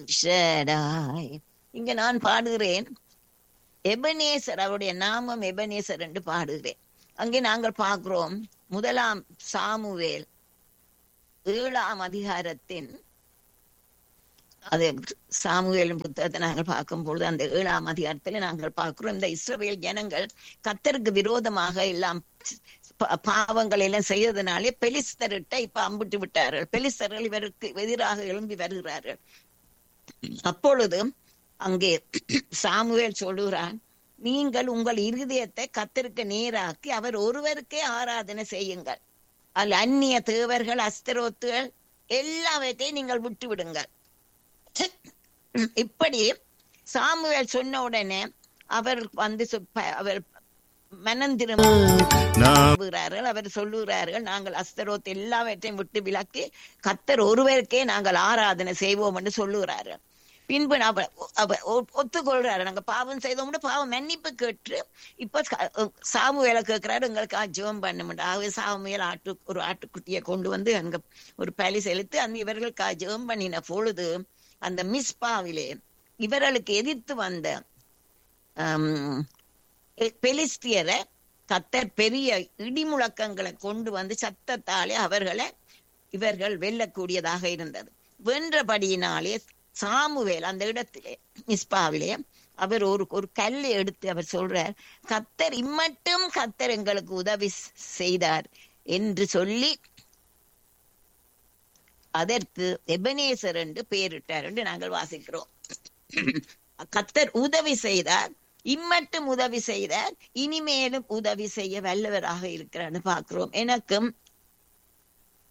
ஷடாய் இங்க நான் பாடுகிறேன் எபனேசர் அவருடைய நாமம் எபனேசர் என்று பாடுகிறேன் அங்கே நாங்கள் பார்க்கிறோம் முதலாம் சாமுவேல் ஏழாம் அதிகாரத்தின் அது சாமுவேலின் புத்தகத்தை நாங்கள் பார்க்கும் பொழுது அந்த ஏழாம் அதிகாரத்தில் நாங்கள் பார்க்கிறோம் இந்த இஸ்ரவேல் ஜனங்கள் கத்தருக்கு விரோதமாக எல்லாம் பா- பாவங்கள் எல்லாம் செய்ததுனாலே பெலிஸ்தர்கிட்ட இப்ப அம்பிட்டு விட்டார்கள் பெலிஸ்தர்கள் இவருக்கு எதிராக எழும்பி வருகிறார்கள் அப்பொழுது அங்கே சாமுவேல் சொல்லுகிறான் நீங்கள் உங்கள் இருதயத்தை கத்தருக்கு நேராக்கி அவர் ஒருவருக்கே ஆராதனை செய்யுங்கள் அதில் அந்நிய தேவர்கள் அஸ்தரோத்துகள் எல்லாவற்றையும் நீங்கள் விட்டு விடுங்கள் இப்படி சாமுவேல் சொன்ன உடனே அவர் வந்து சொ- ப- அவர் மனம் திரும்புகிறார்கள் அவர் சொல்லுகிறார்கள் நாங்கள் அஸ்தரோத் எல்லாவற்றையும் விட்டு விலக்கி கத்தர் ஒருவருக்கே நாங்கள் ஆராதனை செய்வோம் என்று சொல்லுகிறார்கள் பின்பு அவர் அவர் ஒ- ஒத்துக்கொள்றாரு நாங்க பாவம் செய்தோம்னு பாவம் மன்னிப்பு கேட்டு இப்ப சா- சாமுவேலை கேட்கிறாரு எங்களுக்கு ஜெபம் பண்ணுமெண்டு ஆகவே சாமுவேல் ஆட்டு ஒரு ஆட்டுக்குட்டியை கொண்டு வந்து அங்க ஒரு பலி செலுத்தி அந்த இவர்களுக்கு ஜெபம் பண்ணின பொழுது அந்த மிஸ்பாவிலே இவர்களுக்கு எதிர்த்து வந்த ஆம், எ- பெலிஸ்தியரை கத்தர் பெரிய இடிமுழக்கங்களை கொண்டு வந்து சத்தத்தாலே அவர்களை இவர்கள் வெல்லக்கூடியதாக இருந்தது வென்றபடியினாலே சாமுவேல் அந்த இடத்திலே மிஸ்பாவிலே அவர் ஒரு ஒரு கல்லை எடுத்து அவர் சொல்றார் கத்தர் இம்மட்டும் கத்தர் எங்களுக்கு உதவி செய்தார் என்று சொல்லி அதற்கு எபனேசர் என்று பெயரிட்டார் என்று நாங்கள் வாசிக்கிறோம் கத்தர் உதவி செய்தார் இம்மட்டும் உதவி செய்தார் இனிமேலும் உதவி செய்ய வல்லவராக இருக்கிறார்னு பார்க்கிறோம் எனக்கும்